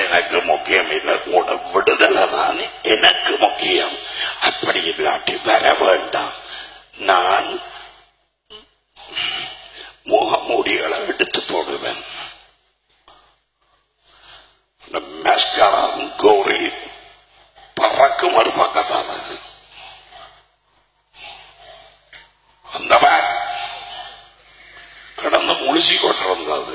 எனக்கு முக்கியம் இல்லை உங்களோட விடுதலை தான் எனக்கு முக்கியம் அப்படி இல்லாட்டி வர வேண்டாம் நான் முகமூடிகளை எடுத்து போடுவேன் இந்த மஸ்கரா கோரி பறக்கும் ஒரு பக்கத்தான அந்தவன் கடந்து முழிச்சு கொண்டிருந்தது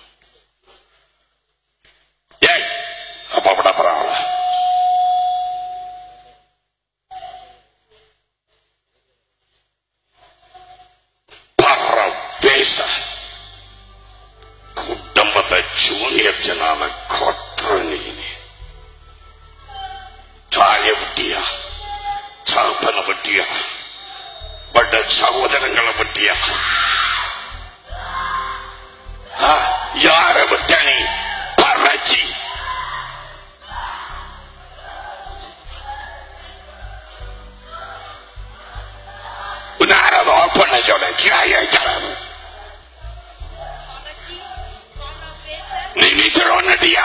ஏய் அப்ப விட பரவாயில்ல பரவேச குடும்பத்தை சூனியத்தினால கொற்ற நீ தாய விட்டியா சகப்பனை விட்டியா பட்ட சகோதரங்களை விட்டியா ஆ, யார விட்ட நீ பறச்சி உன்னாரது ஓப்பன் சொல்ல கிராய கிளம்பு நீ நிக்கிறோன்னதியா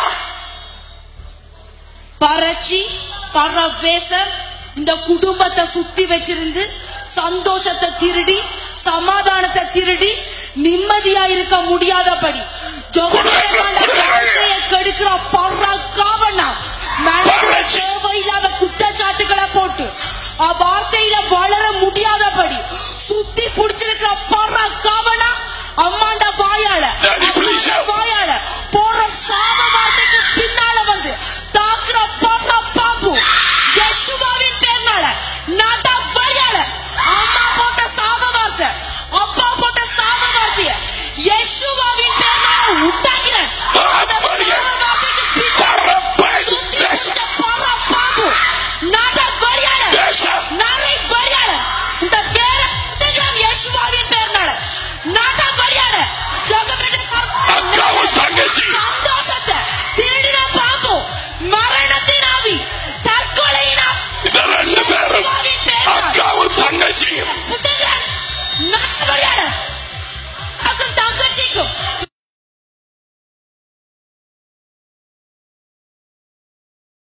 பறச்சி பரவேசம் இந்த குடும்பத்தை சுத்தி வச்சிருந்து சந்தோஷத்தை திருடி சமாதானத்தை திருடி நிம்மதியா இருக்க முடியாதபடி ஜோகனேகாண்ட வாழ்க்கையை கெடுக்கிற பறக்காவனா பறச்சி. தேவையில்லாத குற்றச்சாட்டுகளை போட்டு அ வார்த்தையில வளர முடியாதபடி சுத்தி புடிச்சிருக்கிற பறக்காவனா அம்மாண்ட வாயால Daddy, please அம்மாண்ட help. வாயால போற சாப வார்த்தைக்கு பின்னால வந்து தாக்குற பற பாம்பு யேசுவாவின் பேர்னால நாட்ட வழியால அம்மா போட்ட சாப வார்த்தை அப்பா போட்ட சாப வார்த்தைய யேசுவாவின் பேர்னால உண்டாக்கிறேன் அந்த சாப வார்த்தைக்கு பின்னால சுத்தி வச்ச பற பாம்பு நாட்ட வழியால நாளை வழியால இந்த பேர யேசுவாவின் பேர்னால நாட்ட வழியால ஜோகபெட்ட அக்காவும் தங்கச்சி சந்தோஷத்தை திருடின பாம்பு மரணத்தின் ஆவி தற்கொலையின் ஆவி இந்த ரெண்டு பேரும் அக்காவும் தங்கச்சியும் புத்த